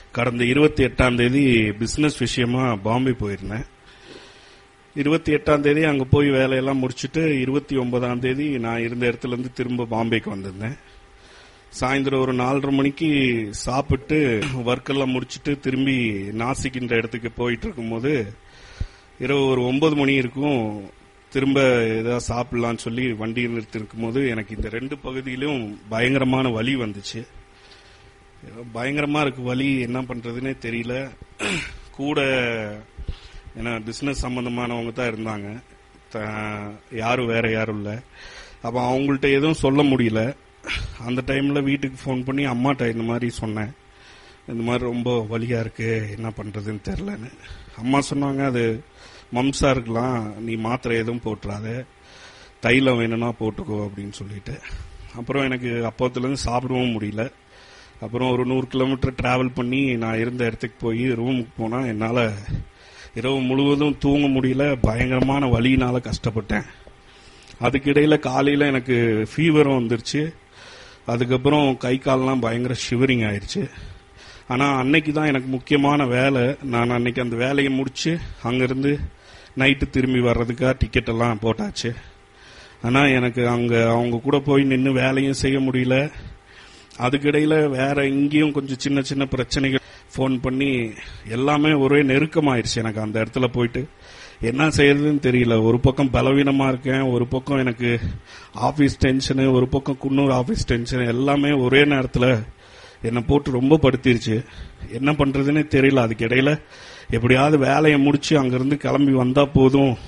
கடந்த இருபத்தி எட்டாம் தேதி பிசினஸ் விஷயமா பாம்பே போயிருந்தேன் இருபத்தி எட்டாம் தேதி அங்க போய் வேலையெல்லாம் முடிச்சுட்டு இருபத்தி ஒன்பதாம் தேதி நான் இருந்த இடத்துல இருந்து திரும்ப பாம்பேக்கு வந்திருந்தேன் சாயந்தரம் ஒரு நாலரை மணிக்கு சாப்பிட்டு ஒர்க் எல்லாம் முடிச்சுட்டு திரும்பி நாசிக்கின்ற இடத்துக்கு போயிட்டு இருக்கும்போது இரவு ஒரு ஒன்பது மணி இருக்கும் திரும்ப ஏதாவது சாப்பிடலாம்னு சொல்லி வண்டி நிறுத்தி இருக்கும்போது எனக்கு இந்த ரெண்டு பகுதியிலும் பயங்கரமான வலி வந்துச்சு பயங்கரமா இருக்கு வலி என்ன பண்றதுன்னே தெரியல கூட ஏன்னா பிசினஸ் சம்பந்தமானவங்க தான் இருந்தாங்க த- யாரும் வேற யாரும் இல்ல அப்ப அவங்கள்ட்ட எதுவும் சொல்ல முடியல அந்த டைம்ல வீட்டுக்கு ஃபோன் பண்ணி அம்மாட்ட இந்த மாதிரி சொன்னேன் இந்த மாதிரி ரொம்ப வலியா இருக்கு என்ன பண்றதுன்னு தெரியலன்னு அம்மா சொன்னாங்க அது மம்சா இருக்கலாம் நீ மாத்திரை எதுவும் போட்டுறாத தைலம் வேணும்னா போட்டுக்கோ அப்படின்னு சொல்லிட்டு அப்புறம் எனக்கு அப்போத்துல இருந்து சாப்பிடவும் முடியல அப்புறம் ஒரு நூறு கிலோமீட்டர் டிராவல் பண்ணி நான் இருந்த இடத்துக்கு போய் ரூமுக்கு போனா என்னால இரவு முழுவதும் தூங்க முடியல பயங்கரமான வலியினால கஷ்டப்பட்டேன் அதுக்கிடையில காலையில எனக்கு ஃபீவரும் வந்துருச்சு அதுக்கப்புறம் கை கால்லாம் பயங்கர ஷிவரிங் ஆயிருச்சு ஆனா அன்னைக்கு தான் எனக்கு முக்கியமான வேலை நான் அன்னைக்கு அந்த வேலையை முடிச்சு அங்கிருந்து நைட்டு திரும்பி வர்றதுக்காக டிக்கெட் எல்லாம் போட்டாச்சு ஆனா எனக்கு அங்க அவங்க கூட போய் நின்று வேலையும் செய்ய முடியல அதுக்கிடையில வேற இங்கேயும் கொஞ்சம் சின்ன சின்ன பிரச்சனைகள் ஃபோன் பண்ணி எல்லாமே ஒரே நெருக்கமாயிருச்சு எனக்கு அந்த இடத்துல போயிட்டு என்ன செய்யறதுன்னு தெரியல ஒரு பக்கம் பலவீனமா இருக்கேன் ஒரு பக்கம் எனக்கு ஆபீஸ் டென்ஷனு ஒரு பக்கம் குன்னூர் ஆபீஸ் டென்ஷன் எல்லாமே ஒரே நேரத்துல என்னை போட்டு ரொம்ப படுத்திருச்சு என்ன பண்றதுன்னே தெரியல அதுக்கு இடையில எப்படியாவது வேலையை முடிச்சு அங்கிருந்து கிளம்பி வந்தா போதும்